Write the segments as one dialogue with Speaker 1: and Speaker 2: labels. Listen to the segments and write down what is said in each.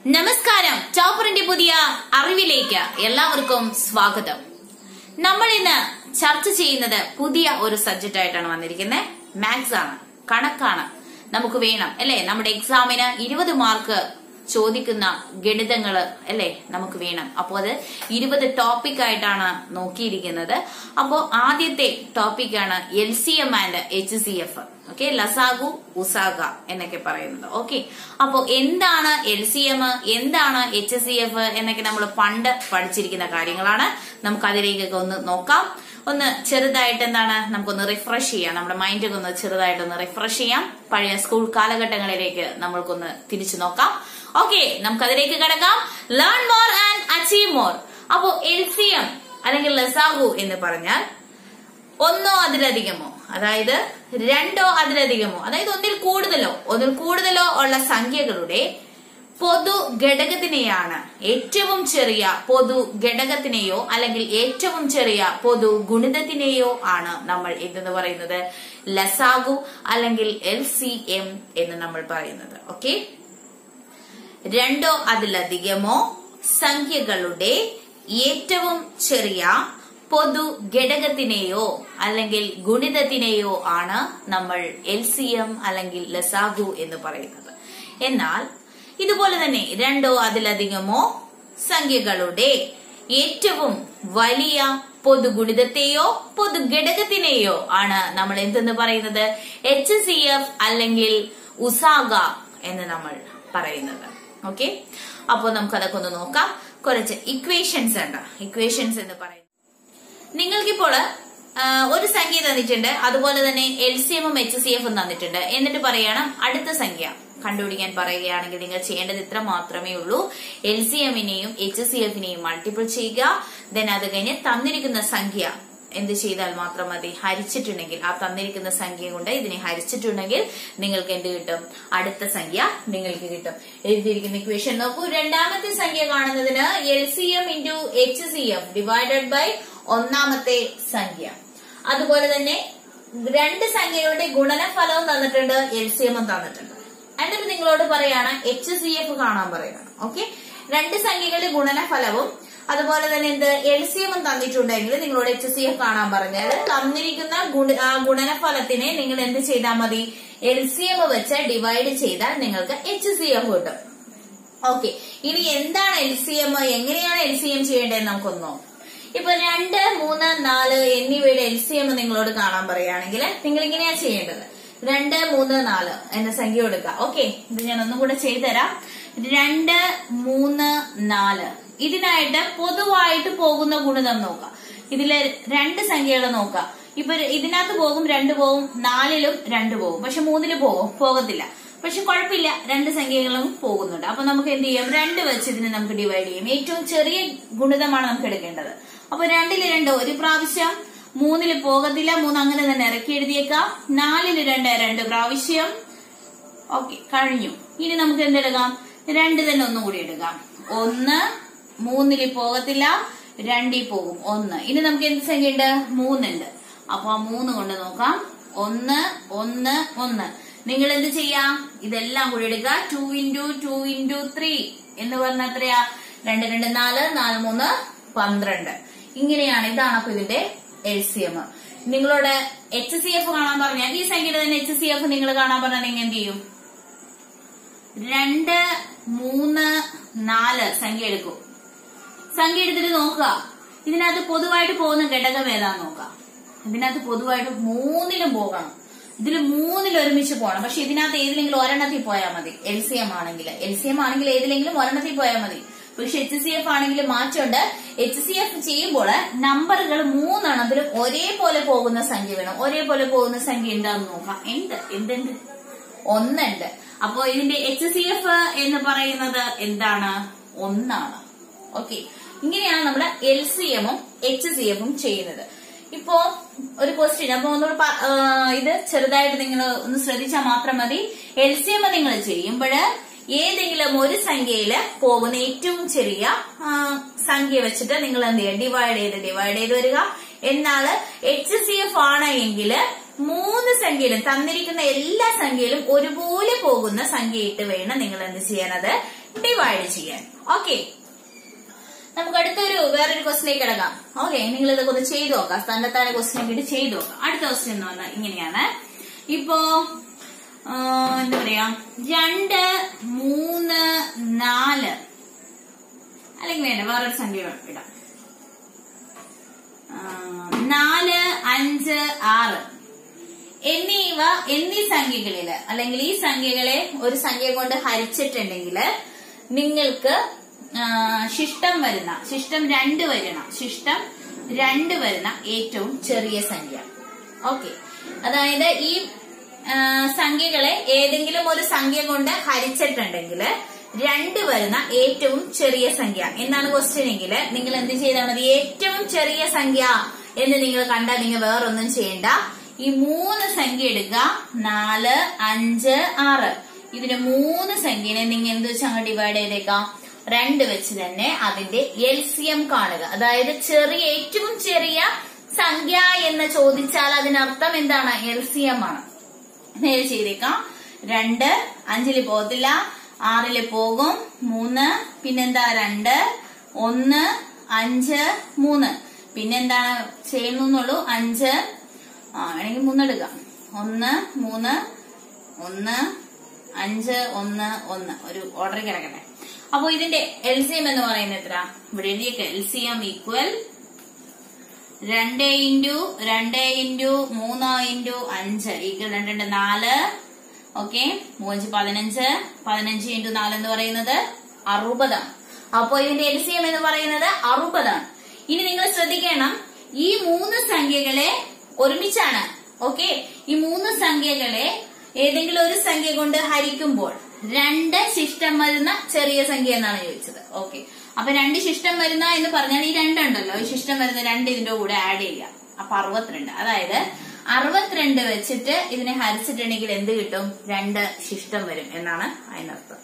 Speaker 1: നമസ്കാരം ടോപ്പറിന്റെ പുതിയ അറിവിലേക്ക് എല്ലാവർക്കും സ്വാഗതം നമ്മൾ ഇന്ന് ചർച്ച ചെയ്യുന്നത് പുതിയ ഒരു സബ്ജക്റ്റ് ആയിട്ടാണ് വന്നിരിക്കുന്നത് മാത്സ് ആണ് കണക്കാണ് നമുക്ക് വേണം അല്ലെ നമ്മുടെ എക്സാമിന് ഇരുപത് മാർക്ക് ചോദിക്കുന്ന ഗണിതങ്ങള് അല്ലെ നമുക്ക് വേണം അപ്പോൾ അത് ഇരുപത് ടോപ്പിക് ആയിട്ടാണ് നോക്കിയിരിക്കുന്നത് അപ്പോൾ ആദ്യത്തെ ടോപ്പിക്കാണ് L C M and H C F okay ലസാഗു ഉസാഗ എന്നൊക്കെ പറയുന്നത് ഓക്കെ അപ്പോ എന്താണ് എൽ സി എം എന്താണ് എച്ച് സി എഫ് എന്നൊക്കെ നമ്മൾ പണ്ട് പഠിച്ചിരിക്കുന്ന കാര്യങ്ങളാണ് നമുക്ക് അതിലേക്കൊക്കെ ഒന്ന് നോക്കാം ഒന്ന് ചെറുതായിട്ട് എന്താണ് നമുക്കൊന്ന് റിഫ്രഷ് ചെയ്യാം നമ്മുടെ മൈൻഡൊക്കെ ഒന്ന് ചെറുതായിട്ടൊന്ന് റിഫ്രഷ് ചെയ്യാം പഴയ സ്കൂൾ കാലഘട്ടങ്ങളിലേക്ക് നമ്മൾക്കൊന്ന് തിരിച്ചു നോക്കാം ഓക്കെ നമുക്ക് അതിലേക്ക് കിടക്കാം learn more and achieve more അപ്പോ എൽ സി എം അല്ലെങ്കിൽ ലസാഗു എന്ന് പറഞ്ഞാൽ ഒന്നോ അതിലധികമോ അതായത് രണ്ടോ അതിലധികമോ അതായത് ഒന്നിൽ കൂടുതലോ ഒന്നിൽ കൂടുതലോ ഉള്ള സംഖ്യകളുടെ പൊതു ഘടകത്തിനെയാണ് ഏറ്റവും ചെറിയ പൊതു ഘടകത്തിനെയോ അല്ലെങ്കിൽ ഏറ്റവും ചെറിയ പൊതു ഗുണിതത്തിനെയോ ആണ് നമ്മൾ എന്തെന്ന് പറയുന്നത് ലസാഗു അല്ലെങ്കിൽ എൽ സി എം എന്ന് നമ്മൾ പറയുന്നത് ഓക്കെ രണ്ടോ അതിലധികമോ സംഖ്യകളുടെ ഏറ്റവും ചെറിയ പൊതു ഘടകത്തിനെയോ അല്ലെങ്കിൽ ഗുണിതത്തിനെയോ ആണ് നമ്മൾ എൽ സി എം അല്ലെങ്കിൽ ലസാഗു എന്ന് പറയുന്നത് എന്നാൽ ഇതുപോലെ തന്നെ രണ്ടോ അതിലധികമോ സംഖ്യകളുടെ ഏറ്റവും വലിയ പൊതുഗുണിതത്തെയോ പൊതുഘടകത്തിനെയോ ആണ് നമ്മൾ എന്തെന്ന് പറയുന്നത് എച്ച് സി എഫ് അല്ലെങ്കിൽ ഉസാഗ എന്ന് നമ്മൾ പറയുന്നത് ഓക്കെ അപ്പോൾ നമുക്ക് അതൊക്കെ ഒന്ന് നോക്കാം കുറച്ച് ഇക്വേഷൻസ് ഉണ്ട് ഇക്വേഷൻസ് എന്ന് പറയുന്നത് നിങ്ങൾക്കിപ്പോൾ ആ, ഒരു സംഖ്യ തന്നിട്ടുണ്ട് അതുപോലെ തന്നെ എൽ സി എമ്മും എച്ച് സി എഫും തന്നിട്ടുണ്ട് എന്നിട്ട് പറയണം അടുത്ത സംഖ്യ കണ്ടുപിടിക്കാൻ പറയുകയാണെങ്കിൽ നിങ്ങൾ ചെയ്യേണ്ടത് ഇത്ര മാത്രമേ ഉള്ളൂ എൽ സി എമ്മിനെയും എച്ച് സി എഫിനെയും മൾട്ടിപ്പിൾ ചെയ്യുക ദെൻ അത് കഴിഞ്ഞ് തന്നിരിക്കുന്ന സംഖ്യ എന്ത് ചെയ്താൽ മാത്രം മതി ഹരിച്ചിട്ടുണ്ടെങ്കിൽ ആ തന്നിരിക്കുന്ന സംഖ്യ കൊണ്ട് ഇതിനെ ഹരിച്ചിട്ടുണ്ടെങ്കിൽ നിങ്ങൾക്ക് എന്ത് കിട്ടും അടുത്ത സംഖ്യ നിങ്ങൾക്ക് കിട്ടും എഴുതിയിരിക്കുന്ന ഇക്വേഷൻ നോക്കൂ രണ്ടാമത്തെ സംഖ്യ കാണുന്നതിന് L C M into H C F divided by ഒന്നാമത്തെ സംഖ്യ അതുപോലെ തന്നെ രണ്ട് സംഖ്യകളുടെ ഗുണനഫലവും തന്നിട്ടുണ്ട് എൽ സി എമ്മും തന്നിട്ടുണ്ട് എന്നിട്ട് നിങ്ങളോട് പറയാണ് എച്ച് സി എഫ് കാണാൻ പറയാണ് ഓക്കെ രണ്ട് സംഖ്യകളുടെ ഗുണനഫലവും അതുപോലെ തന്നെ എന്ത് എൽ സി എമ്മും തന്നിട്ടുണ്ടെങ്കിൽ നിങ്ങളോട് എച്ച് സി എഫ് കാണാൻ പറഞ്ഞാൽ തന്നിരിക്കുന്ന ഗുണ ആ ഗുണനഫലത്തിനെ നിങ്ങൾ എന്ത് ചെയ്താൽ മതി എൽ സി എം വെച്ച് ഡിവൈഡ് ചെയ്താൽ നിങ്ങൾക്ക് എച്ച് സി എഫ് കിട്ടും ഓക്കെ ഇനി എന്താണ് എൽ സി എം എങ്ങനെയാണ് എൽ സി എം ചെയ്യേണ്ടത് നമുക്കൊന്ന് നോക്കാം ഇപ്പൊ രണ്ട് മൂന്ന് നാല് എന്നിവയുടെ എൽ സി എം നിങ്ങളോട് കാണാൻ പറയുകയാണെങ്കിൽ നിങ്ങൾ ഇങ്ങനെയാ ചെയ്യേണ്ടത് രണ്ട് മൂന്ന് നാല് എന്ന സംഖ്യ കൊടുക്കുക ഓക്കെ ഇത് ഞാൻ ഒന്നും കൂടെ ചെയ്തുതരാം രണ്ട് മൂന്ന് നാല് ഇതിനായിട്ട് പൊതുവായിട്ട് പോകുന്ന ഗുണിതം നോക്കാം ഇതിലെ രണ്ട് സംഖ്യകൾ നോക്കാം ഇപ്പൊ ഇതിനകത്ത് പോകും രണ്ട് പോകും നാലിലും രണ്ട് പോകും പക്ഷെ മൂന്നില് പോകും പോകത്തില്ല പക്ഷെ കുഴപ്പമില്ല രണ്ട് സംഖ്യകളും പോകുന്നുണ്ട് അപ്പൊ നമുക്ക് എന്ത് ചെയ്യാം രണ്ട് വെച്ച് ഇതിനെ നമുക്ക് ഡിവൈഡ് ചെയ്യാം ഏറ്റവും ചെറിയ ഗുണിതമാണ് നമുക്ക് എടുക്കേണ്ടത് അപ്പൊ രണ്ടില് രണ്ട് ഒരു പ്രാവശ്യം മൂന്നില് പോകത്തില്ല മൂന്ന് അങ്ങനെ തന്നെ ഇറക്കി എഴുതിയേക്കാം നാലില് രണ്ട് രണ്ട് പ്രാവശ്യം ഓക്കെ കഴിഞ്ഞു ഇനി നമുക്ക് എന്തെടുക്കാം രണ്ട് തന്നെ ഒന്നും കൂടി എടുക്കാം ഒന്ന് മൂന്നില് പോകത്തില്ല രണ്ടിൽ പോകും ഒന്ന് ഇനി നമുക്ക് എന്ത് സംഖ്യയുണ്ട് മൂന്നുണ്ട് അപ്പൊ ആ മൂന്ന് കൊണ്ട് നോക്കാം ഒന്ന് ഒന്ന് ഒന്ന് നിങ്ങൾ എന്ത് ചെയ്യാം ഇതെല്ലാം കൂടി എടുക്കുക two into two into three എന്ന് പറഞ്ഞാൽ എത്രയാ രണ്ട് രണ്ട് നാല് നാല് മൂന്ന് പന്ത്രണ്ട് ഇങ്ങനെയാണ് ഇതാണ് അപ്പൊ ഇതിന്റെ എൽ സി എം നിങ്ങളോട് എച്ച് സി എഫ് കാണാൻ പറഞ്ഞാൽ ഈ സംഖ്യയുടെ തന്നെ എച്ച് സി എഫ് നിങ്ങൾ കാണാൻ പറഞ്ഞാൽ നിങ്ങൾ എന്ത് ചെയ്യും രണ്ട് മൂന്ന് നാല് സംഖ്യ എടുക്കും സംഖ്യ എടുത്തിട്ട് നോക്കുക ഇതിനകത്ത് പൊതുവായിട്ട് പോകുന്ന ഘടകം ഏതാന്ന് നോക്കുക ഇതിനകത്ത് പൊതുവായിട്ട് മൂന്നിലും പോകണം ഇതിൽ മൂന്നിൽ ഒരുമിച്ച് പോകണം പക്ഷെ ഇതിനകത്ത് ഏതിലെങ്കിലും ഒരെണ്ണത്തിൽ പോയാൽ മതി എൽ സി എം ആണെങ്കിൽ എൽ സി എം ആണെങ്കിൽ ഏതിലെങ്കിലും ഒരെണ്ണത്തിൽ പോയാൽ മതി പക്ഷെ എച്ച് സി എഫ് ആണെങ്കിൽ മാറ്റമുണ്ട് എച്ച് സി എഫ് ചെയ്യുമ്പോൾ നമ്പറുകൾ മൂന്നെണ്ണത്തിലും ഒരേപോലെ പോകുന്ന സംഖ്യ വേണം ഒരേപോലെ പോകുന്ന സംഖ്യ എന്താന്ന് നോക്കാം എന്ത് എന്തുണ്ട് ഒന്നുണ്ട് അപ്പോ ഇതിന്റെ എച്ച് സി എഫ് എന്ന് പറയുന്നത് എന്താണ് ഒന്നാണ് ഓക്കെ ഇങ്ങനെയാണ് നമ്മൾ എൽ സി എമ്മും എച്ച് സി എഫും ചെയ്യുന്നത് ഇപ്പോ ഒരു ക്വസ്റ്റ്യൻ അപ്പൊ ഒന്നുകൂടെ പ- ആ, ഇത് ചെറുതായിട്ട് നിങ്ങൾ ഒന്ന് ശ്രദ്ധിച്ചാൽ മാത്രം മതി എൽ സി എം നിങ്ങൾ ചെയ്യുമ്പോൾ ഏതെങ്കിലും ഒരു സംഖ്യയിൽ പോകുന്ന ഏറ്റവും ചെറിയ ആ, സംഖ്യ വെച്ചിട്ട് നിങ്ങൾ എന്ത് ചെയ്യുക ഡിവൈഡ് ചെയ്ത് ഡിവൈഡ് ചെയ്ത് വരിക എന്നാൽ എച്ച് സി എഫ് ആണ് എങ്കിൽ മൂന്ന് സംഖ്യയിലും തന്നിരിക്കുന്ന എല്ലാ സംഖ്യയിലും ഒരുപോലെ പോകുന്ന സംഖ്യയിട്ട് വേണം നിങ്ങൾ എന്ത് ചെയ്യാനത് ഡിവൈഡ് ചെയ്യാൻ ഓക്കെ നമുക്ക് അടുത്തൊരു വേറൊരു ക്വസ്റ്റിലേക്ക് കിടക്കാം ഓക്കെ നിങ്ങൾ ഇതൊക്കെ ഒന്ന് ചെയ്തു നോക്കാം തന്നെത്താനെ ക്വസ്റ്റ്യൻ വേണ്ടി ചെയ്തു നോക്കാം അടുത്ത ക്വസ്റ്റ്യൻ എന്ന് പറഞ്ഞാൽ ഇങ്ങനെയാണ് ഇപ്പോ ആ, എന്താ പറയാ രണ്ട് മൂന്ന് നാല് അല്ലെങ്കിൽ വേണ്ട വേറൊരു സംഖ്യ ഇടാം ആ, നാല് അഞ്ച് ആറ് എന്നിവ എന്നീ സംഖ്യകളില് അല്ലെങ്കിൽ ഈ സംഖ്യകളെ ഒരു സംഖ്യ കൊണ്ട് ഹരിച്ചിട്ടുണ്ടെങ്കിൽ നിങ്ങൾക്ക് ആ, ശിഷ്ടം വരുന്ന ശിഷ്ടം രണ്ട് വരണം ശിഷ്ടം രണ്ട് വരുന്ന ഏറ്റവും ചെറിയ സംഖ്യ ഓക്കെ അതായത് ഈ ആ, സംഖ്യകളെ ഏതെങ്കിലും ഒരു സംഖ്യ കൊണ്ട് ഹരിച്ചിട്ടുണ്ടെങ്കിൽ രണ്ട് വരുന്ന ഏറ്റവും ചെറിയ സംഖ്യ എന്നാണ് ക്വസ്റ്റ്യൻ എങ്കിൽ നിങ്ങൾ എന്ത് ചെയ്താൽ മതി ഏറ്റവും ചെറിയ സംഖ്യ എന്ന് നിങ്ങൾ കണ്ടാൽ നിങ്ങൾ വേറൊന്നും ചെയ്യണ്ട ഈ മൂന്ന് സംഖ്യ എടുക്കുക നാല് അഞ്ച് ആറ് ഇതിന് മൂന്ന് സംഖ്യനെ നിങ്ങൾ എന്ത് വെച്ച് അങ്ങ് ഡിവൈഡ് ചെയ്തേക്കാം രണ്ട് വെച്ച് തന്നെ അതിന്റെ എൽ സി എം കാണുക അതായത് ചെറിയ ഏറ്റവും ചെറിയ സംഖ്യ എന്ന് ചോദിച്ചാൽ അതിനർത്ഥം എന്താണ് എൽ സി എം ആണ് നേരെ ചെയ്തേക്കാം രണ്ട് അഞ്ചില് പോകത്തില്ല ആറില് പോകും മൂന്ന് പിന്നെന്താ രണ്ട് ഒന്ന് അഞ്ച് മൂന്ന് പിന്നെന്താണ് ചെയ്യുന്നുള്ളൂ അഞ്ച് ആ വേണമെങ്കിൽ മൂന്നെടുക്കാം ഒന്ന് മൂന്ന് ഒന്ന് അഞ്ച് ഒന്ന് ഒന്ന് ഒരു ഓർഡർ കിടക്കട്ടെ അപ്പൊ ഇതിന്റെ എൽ സി എം എന്ന് പറയുന്നത് എത്ര ഇവിടെ എഴുതിയൊക്കെ എൽ സി എം ഈക്വൽ രണ്ട് ഇൻറ്റു രണ്ട് ഇൻറ്റു മൂന്ന് ഇൻറ്റു അഞ്ച് ഈക്വൽ രണ്ട് രണ്ട് നാല് ഓക്കെ മൂവഞ്ച് പതിനഞ്ച് പതിനഞ്ച് ഇൻറ്റു നാല് എന്ന് പറയുന്നത് അറുപതാണ് അപ്പൊ ഇതിന്റെ എൽ സി എം എന്ന് പറയുന്നത് അറുപതാണ് ഇനി നിങ്ങൾ ശ്രദ്ധിക്കണം ഈ മൂന്ന് സംഖ്യകളെ ഒരുമിച്ചാണ് ഓക്കെ ഈ മൂന്ന് സംഖ്യകളെ ഏതെങ്കിലും ഒരു സംഖ്യ കൊണ്ട് ഹരിക്കുമ്പോൾ രണ്ട് ശിഷ്ടം വരുന്ന ചെറിയ സംഖ്യ എന്നാണ് ചോദിച്ചത് ഓക്കെ അപ്പൊ രണ്ട് ശിഷ്ടം വരുന്ന എന്ന് പറഞ്ഞാൽ ഈ രണ്ടുണ്ടല്ലോ ഈ ശിഷ്ടം വരുന്ന രണ്ട് ഇതിന്റെ കൂടെ ആഡ് ചെയ്യാം അപ്പൊ അറുപത്തിരണ്ട് അതായത് അറുപത്തിരണ്ട് വെച്ചിട്ട് ഇതിനെ ഹരിച്ചിട്ടുണ്ടെങ്കിൽ എന്ത് കിട്ടും രണ്ട് ശിഷ്ടം വരും എന്നാണ് അതിനർത്ഥം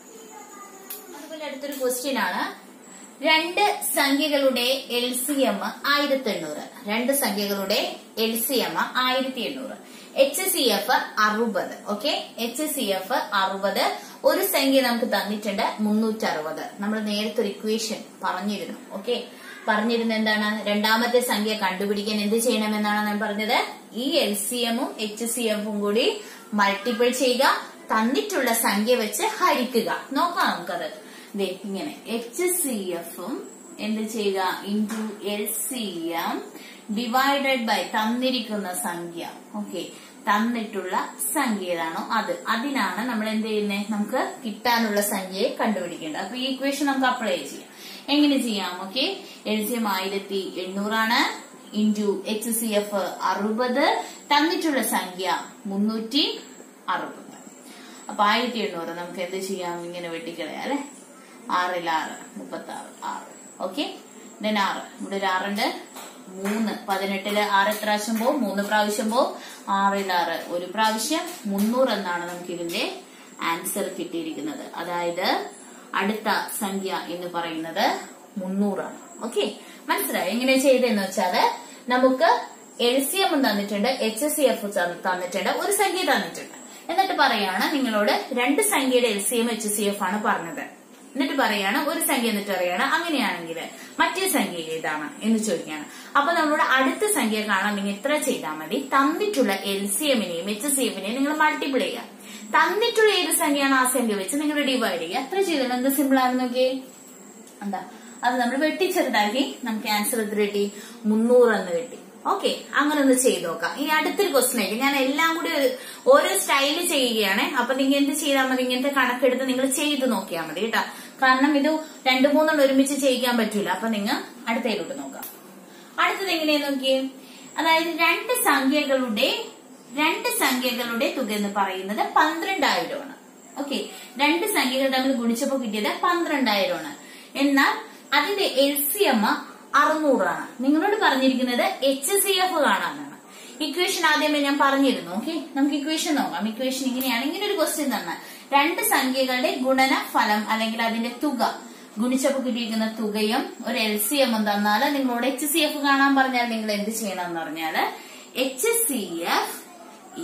Speaker 1: അതുപോലെ അടുത്തൊരു ക്വസ്റ്റ്യൻ ആണ് രണ്ട് സംഖ്യകളുടെ എൽ സി എം ആയിരത്തി എണ്ണൂറ് രണ്ട് സംഖ്യകളുടെ എൽ സി എം ആയിരത്തി എണ്ണൂറ് എച്ച് സി എഫ് അറുപത് ഓക്കെ എച്ച് സി എഫ് അറുപത് ഒരു സംഖ്യ നമുക്ക് തന്നിട്ടുണ്ട് മുന്നൂറ്റി അറുപത് നമ്മൾ നേരത്തെ ഒരു ഇക്വേഷൻ പറഞ്ഞിരുന്നു ഓക്കെ പറഞ്ഞിരുന്നത് എന്താണ് രണ്ടാമത്തെ സംഖ്യ കണ്ടുപിടിക്കാൻ എന്ത് ചെയ്യണമെന്നാണ് ഞാൻ പറഞ്ഞത് ഈ എൽ സി എമ്മും എച്ച് സി എഫും കൂടി മൾട്ടിപ്പിൾ ചെയ്യുക തന്നിട്ടുള്ള സംഖ്യ വെച്ച് ഹരിക്കുക നോക്കാം നമുക്കത് ദേ ഇങ്ങനെ എച്ച് സി എഫും എന്ത് ചെയ്യുക into L C M divided by തന്നിരിക്കുന്ന സംഖ്യ ഓക്കെ തന്നിട്ടുള്ള സംഖ്യ ഏതാണോ അത് അതിനാണ് നമ്മൾ എന്ത് ചെയ്യുന്നത് നമുക്ക് കിട്ടാനുള്ള സംഖ്യയെ കണ്ടുപിടിക്കേണ്ടത് അപ്പൊ ഈ ഇക്വേഷൻ നമുക്ക് അപ്ലൈ ചെയ്യാം എങ്ങനെ ചെയ്യാം ഓക്കെ എൽ സി എം ആയിരത്തി എണ്ണൂറാണ് ഇൻറ്റു എച്ച് സി എഫ് അറുപത് തന്നിട്ടുള്ള സംഖ്യ മുന്നൂറ്റി അറുപത് അപ്പൊ ആയിരത്തി എണ്ണൂറ് നമുക്ക് എന്ത് ചെയ്യാം ഇങ്ങനെ വെട്ടിക്കളയാം അല്ലെ ആറിൽ ആറ് മുപ്പത്തി ആറ് ആറ് ഓക്കെ ദെൻ ആറ് ഇവിടെ ഒരു ആറുണ്ട് മൂന്ന് പതിനെട്ടില് ആറ് എത്ര പ്രാവശ്യം പോവും മൂന്ന് പ്രാവശ്യം പോവും ആറിൽ ആറ് ഒരു പ്രാവശ്യം മുന്നൂറ് എന്നാണ് നമുക്ക് ഇതിന്റെ ആൻസർ കിട്ടിയിരിക്കുന്നത് അതായത് അടുത്ത സംഖ്യ എന്ന് പറയുന്നത് മുന്നൂറാണ് ഓക്കെ മനസ്സിലായോ എങ്ങനെ ചെയ്തെന്ന് വെച്ചാല് നമുക്ക് എൽ സി എം തന്നിട്ടുണ്ട് എച്ച് സി എഫ് തന്നിട്ടുണ്ട് ഒരു സംഖ്യ തന്നിട്ടുണ്ട് എന്നിട്ട് പറയാണ് നിങ്ങളോട് രണ്ട് സംഖ്യയുടെ L C M H C F ആണ് പറഞ്ഞത് എന്നിട്ട് പറയാണ് ഒരു സംഖ്യ എന്നിട്ട് പറയാണ് അങ്ങനെയാണെങ്കിൽ മറ്റേ സംഖ്യ ഏതാണ് എന്ന് ചോദിക്കുകയാണ് അപ്പൊ നമ്മളോട് അടുത്ത സംഖ്യ കാണാൻ നിങ്ങൾ എത്ര ചെയ്താൽ മതി തന്നിട്ടുള്ള എൽ സി എമ്മിനെയും എച്ച് സി എഫിനെയും നിങ്ങൾ മൾട്ടിപ്പിൾ ചെയ്യുക തന്നിട്ടുള്ള ഏത് സംഖ്യയാണ് ആ സംഖ്യ വെച്ച് നിങ്ങൾ ഡിവൈഡ് ചെയ്യുക എത്ര ചെയ്തത് എന്ത് സിമ്പിൾ ആണെന്ന് നോക്കിയേ എന്താ അത് നമ്മൾ വെട്ടിച്ചെറുതാക്കി നമുക്ക് ആൻസർ എത്ര കിട്ടി മുന്നൂറ് എന്ന് കിട്ടി ഓക്കെ അങ്ങനെ ഒന്ന് ചെയ്ത് നോക്കാം ഇനി അടുത്തൊരു ക്വസ്റ്റൻ ആയിട്ട് ഞാൻ എല്ലാം കൂടി ഒരു- ഓരോ സ്റ്റൈല് ചെയ്യുകയാണ് അപ്പൊ നിങ്ങൾ എന്ത് ചെയ്താൽ മതി ഇങ്ങനത്തെ കണക്കെടുത്ത് നിങ്ങൾ ചെയ്ത് നോക്കിയാൽ മതി കേട്ടോ കാരണം ഇത് രണ്ടു മൂന്നെണ്ണം ഒരുമിച്ച് ചെയ്യിക്കാൻ പറ്റൂല അപ്പൊ നിങ്ങൾ അടുത്തതിലോട്ട് നോക്കാം അടുത്തത് എങ്ങനെയാന്ന് നോക്കിയേ അതായത് രണ്ട് സംഖ്യകളുടെ രണ്ട് സംഖ്യകളുടെ തുക എന്ന് പറയുന്നത് പന്ത്രണ്ടായിരമാണ് ഓക്കെ രണ്ട് സംഖ്യകൾ തമ്മിൽ ഗുണിച്ചപ്പോ കിട്ടിയത് പന്ത്രണ്ടായിരമാണ് എന്നാൽ അതിന്റെ എൽ സി എം അറുന്നൂറാണ് നിങ്ങളോട് പറഞ്ഞിരിക്കുന്നത് എച്ച് സി എഫ് കാണാനാണ് ഇക്വേഷൻ ആദ്യമേ ഞാൻ പറഞ്ഞിരുന്നു ഓക്കെ നമുക്ക് ഇക്വേഷൻ നോക്കാം ഇക്വേഷൻ ഇങ്ങനെയാണ് ഇങ്ങനെ ഒരു ക്വസ്റ്റ്യൻ തന്നാൽ രണ്ട് സംഖ്യകളുടെ ഗുണന ഫലം അല്ലെങ്കിൽ അതിന്റെ തുക ഗുണിച്ചപ്പോ കിട്ടിയിരിക്കുന്ന തുകയും ഒരു എൽ സി എമ്മും തന്നാൽ നിങ്ങളോട് എച്ച് സി എഫ് കാണാൻ പറഞ്ഞാൽ നിങ്ങൾ എന്ത് ചെയ്യണം എന്ന് പറഞ്ഞാല് എച്ച് സി എഫ്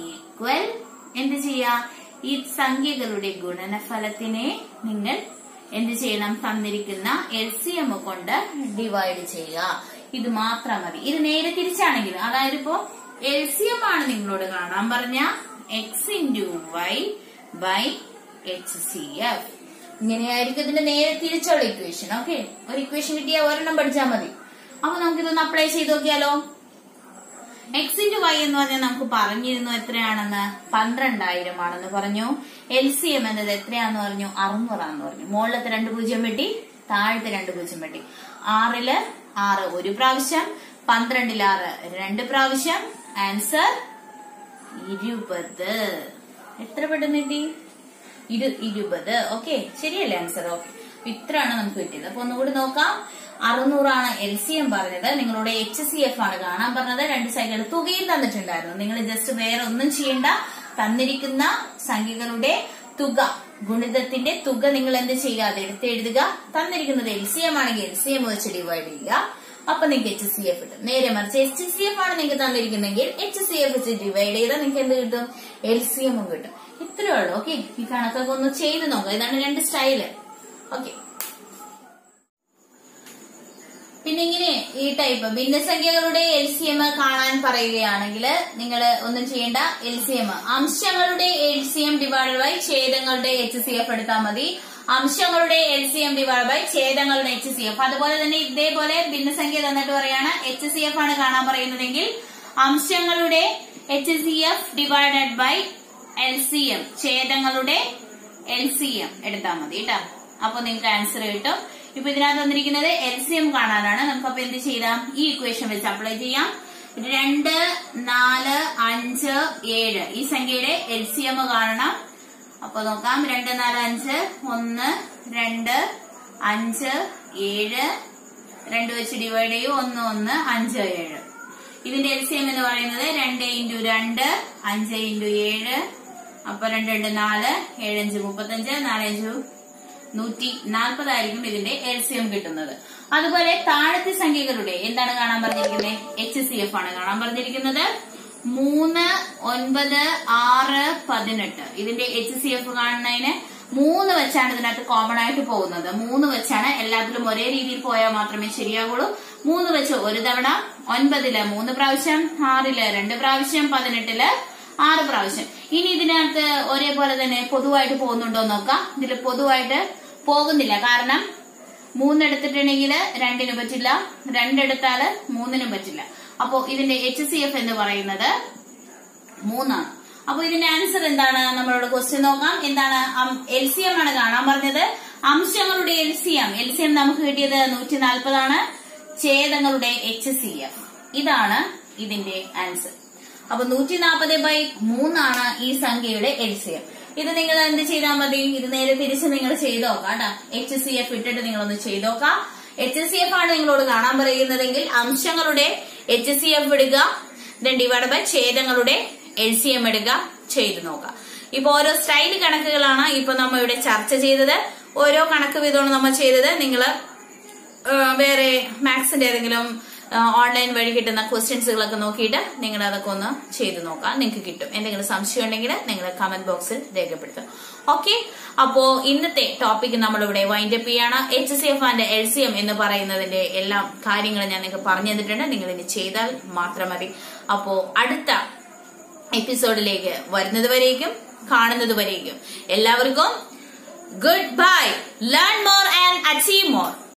Speaker 1: ഈക്വൽ എന്ത് ചെയ്യാ ഈ സംഖ്യകളുടെ ഗുണനഫലത്തിനെ നിങ്ങൾ എന്ത് ചെയ്യണം തന്നിരിക്കുന്ന എൽ സി എം കൊണ്ട് ഡിവൈഡ് ചെയ്യുക ഇത് മാത്രം മതി ഇത് നേരെ തിരിച്ചാണെങ്കിൽ അതായത് ഇപ്പോ എൽ സി എം ആണ് നിങ്ങളോട് കാണാൻ പറഞ്ഞ X into Y by H C F ഇങ്ങനെയായിരിക്കും ഇതിന്റെ നേരെ തിരിച്ചുള്ള ഇക്വേഷൻ ഓക്കെ ഒരു ഇക്വേഷൻ കിട്ടിയാൽ ഒരെണ്ണം പഠിച്ചാൽ മതി അപ്പൊ നമുക്കിതൊന്ന് അപ്ലൈ ചെയ്ത് നോക്കിയാലോ എക്സ് ഇൻറ്റു വൈ എന്ന് പറഞ്ഞാൽ നമുക്ക് പറഞ്ഞിരുന്നു എത്രയാണെന്ന് പന്ത്രണ്ടായിരം ആണെന്ന് പറഞ്ഞു എൽ സി എം എന്നത് എത്രയാന്ന് പറഞ്ഞു അറുന്നൂറാന്ന് പറഞ്ഞു മുകളിലത്തെ രണ്ട് പൂജ്യം വെട്ടി താഴത്തെ രണ്ട് പൂജ്യം വെട്ടി ആറില് ആറ് ഒരു പ്രാവശ്യം പന്ത്രണ്ടിൽ ആറ് രണ്ട് പ്രാവശ്യം ആൻസർ ഇരുപത് എത്ര പെട്ടെന്ന് കിട്ടി ഇരു ഇരുപത് ഓക്കെ ശരിയല്ലേ ആൻസർ ഓക്കെ ഇത്രയാണ് നമുക്ക് കിട്ടിയത് അപ്പൊ ഒന്നുകൂടി നോക്കാം അറുന്നൂറാണ് എൽ സി എം പറഞ്ഞത് നിങ്ങളോട് എച്ച് സി എഫ് ആണ് കാണാൻ പറഞ്ഞത് രണ്ട് സൈഡുകൾ തുകയും തന്നിട്ടുണ്ടായിരുന്നു നിങ്ങൾ ജസ്റ്റ് വേറെ ഒന്നും ചെയ്യണ്ട തന്നിരിക്കുന്ന സംഖ്യകളുടെ തുക ഗുണിതത്തിന്റെ തുക നിങ്ങൾ എന്ത് ചെയ്യുക അത് എടുത്ത് എഴുതുക തന്നിരിക്കുന്നത് എൽ സി എം ആണെങ്കിൽ എൽ സി എം വെച്ച് ഡിവൈഡ് ചെയ്യുക അപ്പൊ നിങ്ങൾക്ക് എച്ച് സി എഫ് കിട്ടും നേരെ മറിച്ച് എച്ച് സി എഫ് ആണ് നിങ്ങൾക്ക് തന്നിരിക്കുന്നെങ്കിൽ എച്ച് സി എഫ് വെച്ച് ഡിവൈഡ് ചെയ്താൽ നിങ്ങൾക്ക് എന്ത് കിട്ടും എൽ സി എമ്മും കിട്ടും ഇത്രയേ ഉള്ളൂ ഓക്കെ ഈ കണക്കൊക്കെ ഒന്ന് ചെയ്ത് നോക്കാം ഇതാണ് രണ്ട് സ്റ്റൈല് ഓക്കെ പിന്നെ ഇങ്ങനെ ഈ ടൈപ്പ് ഭിന്നസംഖ്യകളുടെ എൽ സി എം കാണാൻ പറയുകയാണെങ്കിൽ നിങ്ങൾ ഒന്നും ചെയ്യേണ്ട എൽ സി എം അംശങ്ങളുടെ L C M divide by ഛേദങ്ങളുടെ എച്ച് സി എഫ് എടുത്താൽ മതി അംശങ്ങളുടെ L C M divide by ഛേദങ്ങളുടെ എച്ച് സി എഫ് അതുപോലെ തന്നെ ഇതേപോലെ ഭിന്നസംഖ്യ തന്നിട്ട് പറയാണ് എച്ച് സി എഫ് ആണ് കാണാൻ പറയുന്നതെങ്കിൽ അംശങ്ങളുടെ H C F divided by L C M ഛേദങ്ങളുടെ എൽ സി എം എടുത്താൽ മതി കേട്ടോ അപ്പൊ നിങ്ങൾക്ക് ആൻസർ കിട്ടും ഇപ്പൊ ഇതിനകത്ത് വന്നിരിക്കുന്നത് എൽ സി എം കാണാനാണ് നമുക്ക് അപ്പൊ എന്ത് ചെയ്യാം ഈ ഇക്വേഷൻ വെച്ച് അപ്ലൈ ചെയ്യാം രണ്ട് നാല് അഞ്ച് ഏഴ് ഈ സംഖ്യയുടെ എൽ സി എം കാണണം അപ്പൊ നോക്കാം രണ്ട് നാല് അഞ്ച് ഒന്ന് രണ്ട് അഞ്ച് ഏഴ് രണ്ട് വെച്ച് ഡിവൈഡ് ചെയ്യും ഒന്ന് ഒന്ന് അഞ്ച് ഏഴ് ഇതിന്റെ എൽ സി എം എന്ന് പറയുന്നത് രണ്ട് ഇൻറ്റു രണ്ട് അഞ്ച് ഇൻറ്റു ഏഴ് അപ്പൊ രണ്ട് രണ്ട് നാല് ഏഴഞ്ച് മുപ്പത്തഞ്ച് നാലഞ്ചു നൂറ്റി നാൽപ്പതായിരിക്കും ഇതിന്റെ എൽ സി എം കിട്ടുന്നത് അതുപോലെ താഴത്തെ സംഖ്യകളുടെ എന്താണ് കാണാൻ പറഞ്ഞിരിക്കുന്നത് എച്ച് സി എഫ് ആണ് കാണാൻ പറഞ്ഞിരിക്കുന്നത് മൂന്ന് ഒൻപത് ആറ് പതിനെട്ട് ഇതിന്റെ എച്ച് സി എഫ് കാണുന്നതിന് മൂന്ന് വെച്ചാണ് ഇതിനകത്ത് കോമൺ ആയിട്ട് പോകുന്നത് മൂന്ന് വെച്ചാണ് എല്ലാത്തിലും ഒരേ രീതിയിൽ പോയാൽ മാത്രമേ ശരിയാവുള്ളൂ മൂന്ന് വെച്ച് ഒരു തവണ ഒൻപതില് മൂന്ന് പ്രാവശ്യം ആറില് രണ്ട് പ്രാവശ്യം പതിനെട്ടില് ആറ് പ്രാവശ്യം ഇനി ഇതിനകത്ത് ഒരേപോലെ തന്നെ പൊതുവായിട്ട് പോകുന്നുണ്ടോ എന്ന് നോക്കാം ഇതിൽ പൊതുവായിട്ട് പോകുന്നില്ല കാരണം മൂന്നെടുത്തിട്ടുണ്ടെങ്കിൽ രണ്ടിന് പറ്റില്ല രണ്ടെടുത്താല് മൂന്നിനും പറ്റില്ല അപ്പോ ഇതിന്റെ എച്ച് സി എഫ് എന്ന് പറയുന്നത് മൂന്നാണ് അപ്പൊ ഇതിന്റെ ആൻസർ എന്താണ് നമ്മളോട് ക്വസ്റ്റ്യൻ നോക്കാം എന്താണ് എൽ സി എം ആണ് കാണാൻ പറഞ്ഞത് അംശങ്ങളുടെ L C M L C M നമുക്ക് കിട്ടിയത് നൂറ്റി നാൽപ്പതാണ് ഛേദങ്ങളുടെ എച്ച് സി എഫ് ഇതാണ് ഇതിന്റെ ആൻസർ അപ്പൊ നൂറ്റി നാൽപ്പത് ബൈ മൂന്നാണ് ഈ സംഖ്യയുടെ എൽ സി എം ഇത് നിങ്ങൾ എന്ത് ചെയ്താൽ മതി ഇത് നേരെ തിരിച്ച് നിങ്ങൾ ചെയ്ത് നോക്കാം കേട്ടോ എച്ച് സി എഫ് ഇട്ടിട്ട് നിങ്ങളൊന്ന് ചെയ്ത് നോക്കാം എച്ച് സി എഫ് ആണ് നിങ്ങളോട് കാണാൻ പറയുന്നതെങ്കിൽ അംശങ്ങളുടെ എച്ച് സി എഫ് ഇടുക ദെൻ ഡിവൈഡ് ബൈ ഛേദങ്ങളുടെ എൽ സി എം എടുക്കുക ചെയ്ത് നോക്കാം ഇപ്പൊ ഓരോ സ്റ്റൈൽ കണക്കുകളാണ് ഇപ്പൊ നമ്മൾ ഇവിടെ ചർച്ച ചെയ്തത് ഓരോ കണക്ക് വീതമാണ് നമ്മൾ ചെയ്തത് നിങ്ങള് വേറെ മാത്സിന്റെ ഏതെങ്കിലും ഓൺലൈൻ വഴി കിട്ടുന്ന ക്വസ്റ്റ്യൻസുകളൊക്കെ നോക്കിയിട്ട് നിങ്ങൾ അതൊക്കെ ഒന്ന് ചെയ്ത് നോക്കാം നിങ്ങൾക്ക് കിട്ടും എന്തെങ്കിലും സംശയം ഉണ്ടെങ്കിൽ നിങ്ങൾ കമന്റ് ബോക്സിൽ രേഖപ്പെടുത്തും ഓക്കെ അപ്പോ ഇന്നത്തെ ടോപ്പിക് നമ്മളിവിടെ വൈൻഡ് അപ്പ് ചെയ്യാണ് H C F and L C M എന്ന് പറയുന്നതിന്റെ എല്ലാ കാര്യങ്ങളും ഞാൻ നിങ്ങൾക്ക് പറഞ്ഞു തന്നിട്ടുണ്ട് നിങ്ങൾ ഇനി ചെയ്താൽ മാത്രം മതി അപ്പോ അടുത്ത എപ്പിസോഡിലേക്ക് വരുന്നത് വരേക്കും കാണുന്നത് വരേക്കും എല്ലാവർക്കും goodbye learn more and achieve more